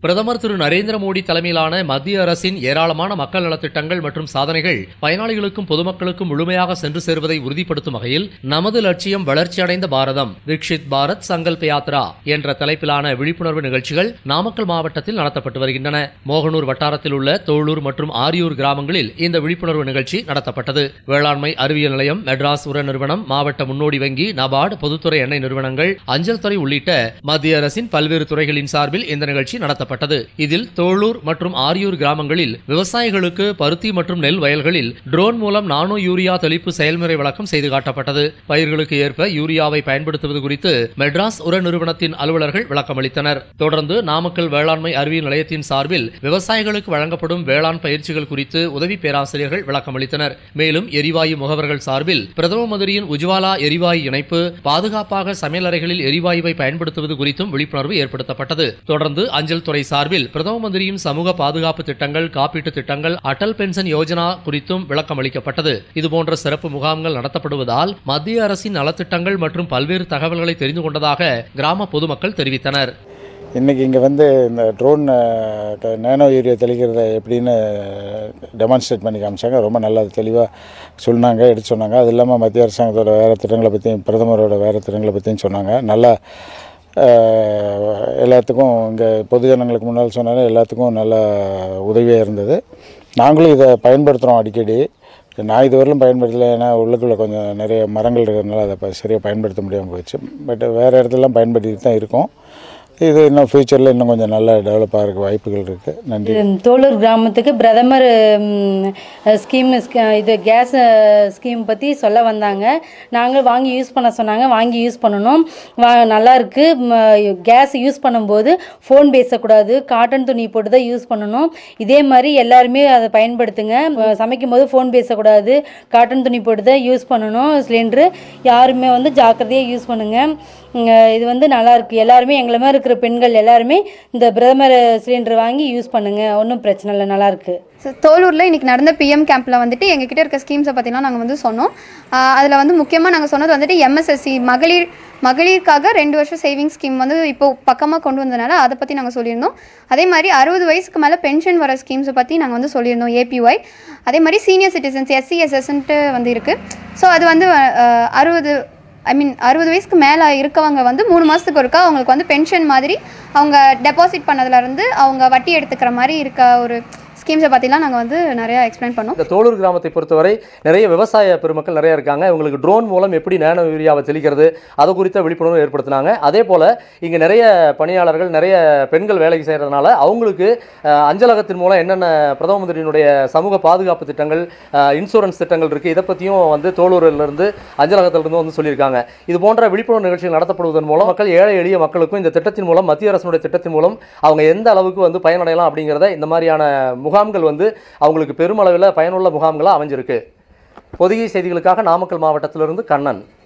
பிரதமர் திரு நரேந்திர மோடி தலைமையிலான மத்திய அரசின் ஏராளமான மக்கள் நலத்திட்டங்கள் மற்றும் சாதனைகள் பயனாளிகளுக்கும் பொதுமக்களுக்கும் முழுமையாக சென்று சேருவதை உறுதிப்படுத்தும் வகையில் நமது லட்சியம் வளர்ச்சியடைந்த பாரதம் விக்ஷித் பாரத் சங்கல்ப யாத்ரா என்ற தலைப்பிலான விழிப்புணர்வு நிகழ்ச்சிகள் நாமக்கல் மாவட்டத்தில் நடத்தப்பட்டு வருகின்றன மோகனூர் வட்டாரத்தில் உள்ள தோளூர் மற்றும் ஆரியூர் கிராமங்களில் இந்த விழிப்புணர்வு நிகழ்ச்சி நடத்தப்பட்டது வேளாண்மை அறிவியல் நிலையம் மெட்ராஸ் உர நிறுவனம் மாவட்ட முன்னோடி வங்கி நபார்டு பொதுத்துறை எண்ணெய் நிறுவனங்கள் அஞ்சல் துறை உள்ளிட்ட மத்திய அரசின் பல்வேறு துறைகளின் சார்பில் இந்த நிகழ்ச்சி நடத்தப்பட்டது இதில் தோளூர் மற்றும் ஆரியூர் கிராமங்களில் விவசாயிகளுக்கு பருத்தி மற்றும் நெல் வயல்களில் ட்ரோன் மூலம் நானோ யூரியா தெளிப்பு செயல்முறை விளக்கம் செய்து காட்டப்பட்டது பயிர்களுக்கு ஏற்ப யூரியாவை பயன்படுத்துவது குறித்து மெட்ராஸ் உர நிறுவனத்தின் அலுவலர்கள் விளக்கமளித்தனர் தொடர்ந்து நாமக்கல் வேளாண்மை அறிவியல் நிலையத்தின் சார்பில் விவசாயிகளுக்கு வழங்கப்படும் வேளாண் பயிற்சிகள் குறித்து உதவி பேராசிரியர்கள் விளக்கமளித்தனர் மேலும் எரிவாயு முகவர்கள் சார்பில் பிரதம மந்திரியின் உஜ்வாலா எரிவாயு இணைப்பு பாதுகாப்பாக சமையலறைகளில் எரிவாயுவை பயன்படுத்துவது குறித்தும் விழிப்புணர்வு ஏற்படுத்தப்பட்டது தொடர்ந்து அஞ்சல் துறை சார்பில் பிரதம மந்திரியின் சமூக பாதுகாப்பு திட்டங்கள் காப்பீட்டு திட்டங்கள் அடல் பென்ஷன் யோஜனா குறித்தும் விளக்கம் அளிக்கப்பட்டது இதுபோன்ற சிறப்பு முகாம்கள் நடத்தப்படுவதால் மத்திய அரசின் நலத்திட்டங்கள் மற்றும் பல்வேறு தகவல்களை தெரிந்து கொண்டதாக கிராம பொதுமக்கள் தெரிவித்தனர் இன்றைக்கி இங்கே வந்து இந்த ட்ரோன் நேனோ யூரியா தெளிக்கிறத எப்படின்னு டெமான்ஸ்ட்ரேட் பண்ணி காமிச்சாங்க ரொம்ப நல்லா தெளிவாக சொன்னாங்க எடுத்து சொன்னாங்க அது இல்லாமல் மத்திய அரசாங்கத்தோட வேறு திட்டங்களை பற்றியும் பிரதமரோட வேறு திட்டங்களை பற்றியும் சொன்னாங்க நல்லா அஹ், எல்லாத்துக்கும் இங்கே பொதுஜனங்களுக்கு முன்னால் சொன்னாலும் எல்லாத்துக்கும் நல்ல உதவியாக இருந்தது நாங்களும் இதை பயன்படுத்துகிறோம் அடிக்கடி நான் இதுவரையிலும் பயன்படுத்தலை ஏன்னா உள்ளுக்குள்ளே கொஞ்சம் நிறைய மரங்கள் இருக்கிறதுனால அதை ப- சரியாக பயன்படுத்த முடியாமல் போயிடுச்சு பட் வேறு இடத்துலலாம் பயன்படுத்திட்டு தான் இருக்கோம் இது இன்னும் ஃப்யூச்சரில் இன்னும் கொஞ்சம் நல்லா டெவலப் ஆகிறதுக்கு வாய்ப்புகள் இருக்குது நன்றி இது தோளூர் கிராமத்துக்கு பிரதமர் ம், ஸ்கீம் ஸ்க- இது கேஸ் அஹ், ஸ்கீம் பற்றி சொல்ல வந்தாங்க நாங்கள் வாங்கி யூஸ் பண்ண சொன்னாங்க வாங்கி யூஸ் பண்ணணும் வா நல்லா இருக்கு ம, கேஸ் யூஸ் பண்ணும்போது ஃபோன் பேசக்கூடாது காட்டன் துணி போட்டு தான் யூஸ் பண்ணணும் இதே மாதிரி எல்லாருமே அதை பயன்படுத்துங்க ம, சமைக்கும் போது ஃபோன் பேசக்கூடாது காட்டன் துணி போட்டு தான் யூஸ் பண்ணணும் சிலிண்டரு யாருமே வந்து ஜாக்கிரதையாக யூஸ் பண்ணுங்கள் இது வந்து நல்லா இருக்கு எல்லாருமே எங்களை மாதிரி இருக்கிற பெண்கள் எல்லாருமே இந்த பிரதமர் சிலிண்டர் வாங்கி யூஸ் பண்ணுங்க ஒன்றும் பிரச்சனை இல்லை நல்லா இருக்கு ஸோ தோலூரில் இன்றைக்கி நடந்த பிஎம் கேம்பில் வந்துட்டு எங்ககிட்ட இருக்க ஸ்கீம்ஸை பற்றிலாம் நாங்கள் வந்து சொன்னோம் அதில் வந்து முக்கியமாக நாங்கள் சொன்னது வந்துட்டு எம்எஸ்எஸ்சி மகளிர் மகளிருக்காக ரெண்டு வருஷம் சேவிங்ஸ் ஸ்கீம் வந்து இப்போ பக்கமாக கொண்டு வந்ததுனால அதை பற்றி நாங்கள் சொல்லியிருந்தோம் அதே மாதிரி அறுபது வயசுக்கு மேலே பென்ஷன் வர ஸ்கீம்ஸை பற்றி நாங்கள் வந்து சொல்லியிருந்தோம் ஏபிஒய் அதே மாதிரி சீனியர் சிட்டிசன்ஸ் எஸ்சி எஸ்எஸ்ன்ட்டு வந்து இருக்குது ஸோ அது வந்து அஹ், அறுபது ஐ மீன் அறுபது வயசுக்கு மேலே இருக்கவங்க வந்து மூணு மாதத்துக்கு ஒருக்கா அவங்களுக்கு வந்து பென்ஷன் மாதிரி அவங்க டெபாசிட் பண்ணதுலேருந்து அவங்க வட்டி எடுத்துக்கிற மாதிரி இருக்க ஒரு ஸ்கீம்ஸை பற்றிலாம் நாங்கள் வந்து நிறையா எக்ஸ்பிளைன் பண்ணோம் இந்த தோளூர் கிராமத்தை பொறுத்தவரை நிறைய விவசாய பெருமக்கள் நிறைய இருக்காங்க இவங்களுக்கு ட்ரோன் மூலம் எப்படி நேனோ யூரியாவை தெளிக்கிறது அது குறித்த விழிப்புணர்வு ஏற்படுத்தினாங்க அதே போல் இங்கே நிறைய பணியாளர்கள் நிறைய பெண்கள் வேலைக்கு செய்கிறதுனால அவங்களுக்கு அஹ், அஞ்சலகத்தின் மூலம் என்னென்ன பிரதம மந்திரியினுடைய சமூக பாதுகாப்பு திட்டங்கள் அஹ், இன்சூரன்ஸ் திட்டங்கள் இருக்குது இதை பற்றியும் வந்து தோளூரிலிருந்து அஞ்சலகத்திலிருந்து வந்து சொல்லியிருக்காங்க இது போன்ற விழிப்புணர்வு நிகழ்ச்சிகள் நடத்தப்படுவதன் மூலம் மக்கள் ஏழை எளிய மக்களுக்கும் இந்த திட்டத்தின் மூலம் மத்திய அரசினுடைய திட்டத்தின் மூலம் அவங்க எந்த அளவுக்கு வந்து பயனடையலாம் அப்படிங்கிறத இந்த மாதிரியான முகாம்கள் வந்து அவங்களுக்கு பெருமளவில் பயனுள்ள முகாம்களாக அமைஞ்சிருக்கு பொதிகை செய்திகளுக்காக நாமக்கல் மாவட்டத்திலிருந்து கண்ணன்